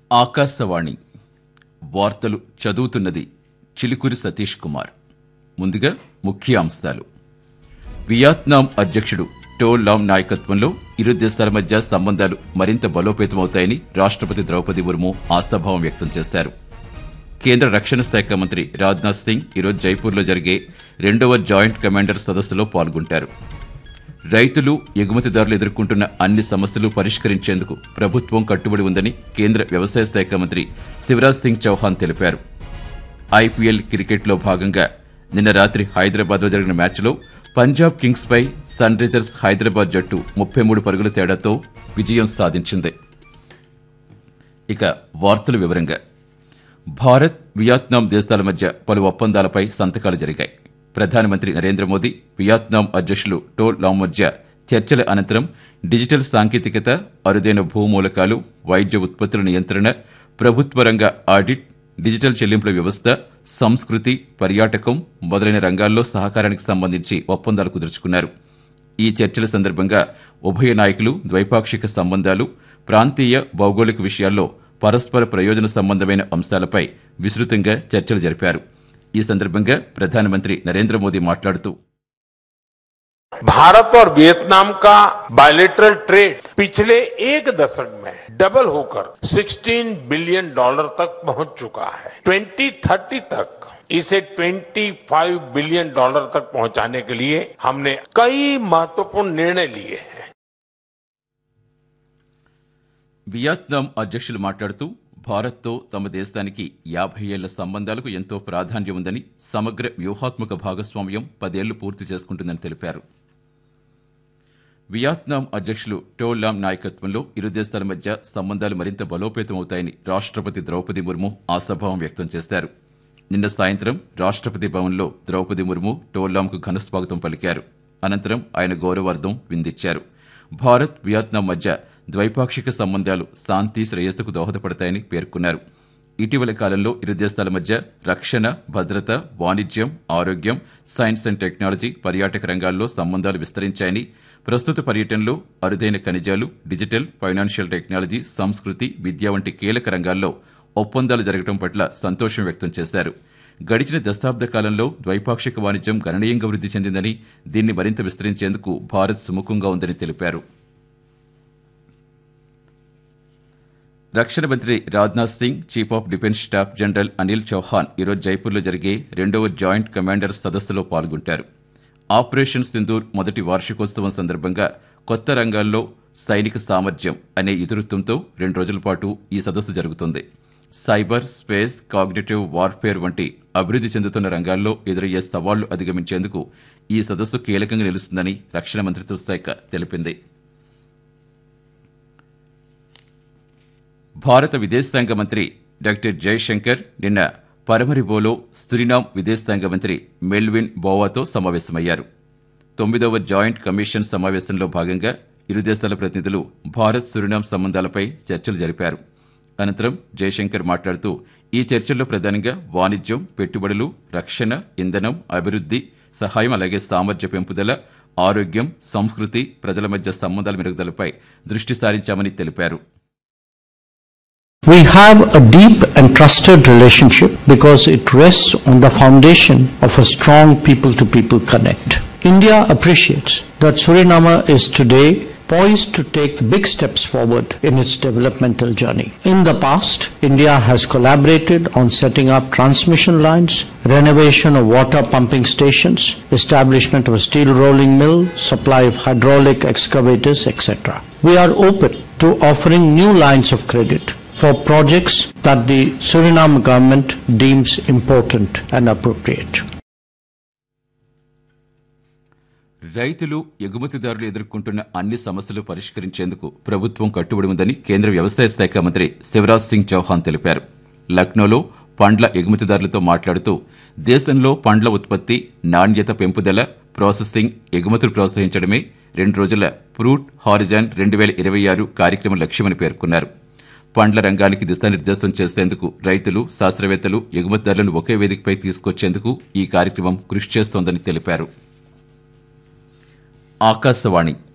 ఆకాశవాణి వార్తలు చదువుతున్నది చిలుకూరి సతీష్ కుమార్ ముందుగా ముఖ్య అంశాలు వియత్నాం అధ్యక్షుడు టో లామ్ నాయకత్వంలో ఇరు దేశాల మధ్య సంబంధాలు మరింత బలోపేతమవుతాయని రాష్ట్రపతి ద్రౌపది ముర్ము ఆశాభావం వ్యక్తం చేశారు కేంద్ర రక్షణ శాఖ మంత్రి రాజ్నాథ్ సింగ్ ఈరోజు జైపూర్లో జరిగే రెండవ జాయింట్ కమాండర్ సదస్సులో పాల్గొంటారు రైతులు ఎగుమతిదారులు ఎదుర్కొంటున్న అన్ని సమస్యలు పరిష్కరించేందుకు ప్రభుత్వం కట్టుబడి ఉందని కేంద్ర వ్యవసాయ శాఖ మంత్రి శివరాజ్ సింగ్ చౌహాన్ తెలిపారు ఐపీఎల్ క్రికెట్లో భాగంగా నిన్న రాత్రి హైదరాబాద్లో జరిగిన మ్యాచ్లో పంజాబ్ కింగ్స్పై సన్ రైజర్స్ హైదరాబాద్ జట్టు ముప్పై మూడు పరుగుల తేడాతో విజయం సాధించింది ఇక వార్తల వివరంగా భారత్ వియత్నాం దేశాల మధ్య పలు ఒప్పందాలపై సంతకాలు జరిగాయి ప్రధానమంత్రి నరేంద్ర మోదీ వియత్నాం అధ్యక్షులు టో లామ్ మధ్య చర్చల అనంతరం డిజిటల్ సాంకేతికత అరుదైన భూమూలకాలు వైద్య ఉత్పత్తుల నియంత్రణ ప్రభుత్వ రంగ ఆడిట్ డిజిటల్ చెల్లింపుల వ్యవస్థ సంస్కృతి పర్యాటకం మొదలైన రంగాల్లో సహకారానికి సంబంధించి ఒప్పందాలు కుదుర్చుకున్నారు ఈ చర్చల సందర్భంగా ఉభయ నాయకులు ద్వైపాక్షిక సంబంధాలు ప్రాంతీయ భౌగోళిక విషయాల్లో పరస్పర ప్రయోజన సంబంధమైన అంశాలపై విస్తృతంగా చర్చలు జరిపారు ఈ సందర్భంగా ప్రధానమంత్రి నరేంద్ర మోదీ మాట్లాడుతూ भारत और वियतनाम का बायलेटरल ट्रेड पिछले एक दशक में डबल होकर 16 बिलियन डॉलर तक पहुंच चुका है 2030 तक इसे 25 बिलियन डॉलर तक पहुंचाने के लिए हमने कई महत्वपूर्ण निर्णय लिए हैं వియత్నాం అధ్యక్షులు మాట్లాడుతూ భారత్తో తమ దేశానికి యాభై ఏళ్ల సంబంధాలకు ఎంతో ప్రాధాన్యం ఉందని సమగ్ర వ్యూహాత్మక భాగస్వామ్యం పదేళ్లు పూర్తి చేసుకుంటుందని తెలిపారు వియత్నాం అధ్యక్షులు టో లామ్ నాయకత్వంలో ఇరు దేశాల మధ్య సంబంధాలు మరింత బలోపేతమవుతాయని రాష్ట్రపతి ద్రౌపది ముర్ము ఆశాభావం వ్యక్తం చేశారు నిన్న సాయంత్రం రాష్ట్రపతి భవన్లో ద్రౌపది ముర్ము టోలాంకు ఘన స్వాగతం పలికారు అనంతరం ఆయన గౌరవార్థం విందిచ్చారు భారత్ వియత్నాం మధ్య ద్వైపాక్షిక సంబంధాలు శాంతి శ్రేయస్సుకు దోహదపడతాయని పేర్కొన్నారు ఇటీవల కాలంలో ఇరు దేశాల మధ్య రక్షణ భద్రత వాణిజ్యం ఆరోగ్యం సైన్స్ అండ్ టెక్నాలజీ పర్యాటక రంగాల్లో సంబంధాలు విస్తరించాయని ప్రస్తుత పర్యటనలో అరుదైన ఖనిజాలు డిజిటల్ ఫైనాన్షియల్ టెక్నాలజీ సంస్కృతి విద్య వంటి కీలక రంగాల్లో ఒప్పందాలు జరగడం పట్ల సంతోషం వ్యక్తం చేశారు గడిచిన దశాబ్ద కాలంలో ద్వైపాక్షిక వాణిజ్యం గణనీయంగా వృద్ధి చెందిందని దీన్ని మరింత విస్తరించేందుకు భారత్ సుముఖంగా ఉందని తెలిపారు రక్షణ మంత్రి Rajnath Singh chief of defence staff general Anil Chauhan ఈరోజు జైపూర్లో జరిగే రెండవ జాయింట్ కమాండర్ సదస్సులో పాల్గొంటారు ఆపరేషన్ సింధూర్ మొదటి వార్షికోత్సవం సందర్భంగా కొత్త రంగాల్లో సైనిక సామర్థ్యం అనే ఇతివృత్తంతో రెండు రోజుల పాటు ఈ సదస్సు జరుగుతుంది సైబర్ స్పేస్ కాగ్నేటివ్ వార్ఫేర్ వంటి అభివృద్ధి చెందుతున్న రంగాల్లో ఎదురయ్యే సవాళ్లు అధిగమించేందుకు ఈ సదస్సు కీలకంగా నిలుస్తుందని రక్షణ మంత్రిత్వ శాఖ తెలిపింది భారత విదేశాంగ మంత్రి డాక్టర్ జయశంకర్ నిన్న పరమరిబోలో సురినాం విదేశాంగ మంత్రి మెల్విన్ బోవాతో సమావేశమయ్యారు తొమ్మిదవ జాయింట్ కమిషన్ సమావేశంలో భాగంగా ఇరు దేశాల ప్రతినిధులు భారత్ సురినాం సంబంధాలపై చర్చలు జరిపారు అనంతరం జయశంకర్ మాట్లాడుతూ ఈ చర్చల్లో ప్రధానంగా వాణిజ్యం పెట్టుబడులు రక్షణ ఇంధనం అభివృద్ధి సహాయం అలాగే సామర్థ్య పెంపుదల ఆరోగ్యం సంస్కృతి ప్రజల మధ్య సంబంధాల మెరుగుదలపై దృష్టి సారించామని తెలిపారు We have a deep and trusted relationship because it rests on the foundation of a strong people to people connect. India appreciates that Suriname is today poised to take big steps forward in its developmental journey. In the past, India has collaborated on setting up transmission lines, renovation of water pumping stations, establishment of a steel rolling mill, supply of hydraulic excavators, etc. We are open to offering new lines of credit for projects that the Suriname government deems important and appropriate. రైతులు ఎగుమతిదారులు ఎదుర్కొంటున్న అన్ని సమస్యలు పరిష్కరించేందుకు ప్రభుత్వం కట్టుబడి ఉందని కేంద్ర వ్యవసాయ శాఖ మంత్రి శివరాజ్ సింగ్ చౌహాన్ తెలిపారు లక్నోలో పండ్ల ఎగుమతిదారులతో మాట్లాడుతూ దేశంలో పండ్ల ఉత్పత్తి నాణ్యత పెంపుదల ప్రాసెసింగ్ ఎగుమతులు ప్రోత్సహించడమే రెండు రోజుల ఫ్రూట్ హారిజాన్ రెండు వేల ఇరవై ఆరు కార్యక్రమం లక్ష్యమని పేర్కొన్నారు పండ్ల రంగానికి దిశానిర్దేశం చేసేందుకు రైతులు శాస్త్రవేత్తలు ఎగుమతిదారులను ఒకే వేదికపై తీసుకొచ్చేందుకు ఈ కార్యక్రమం కృషి చేస్తోందని తెలిపారు ఆకాశవాణి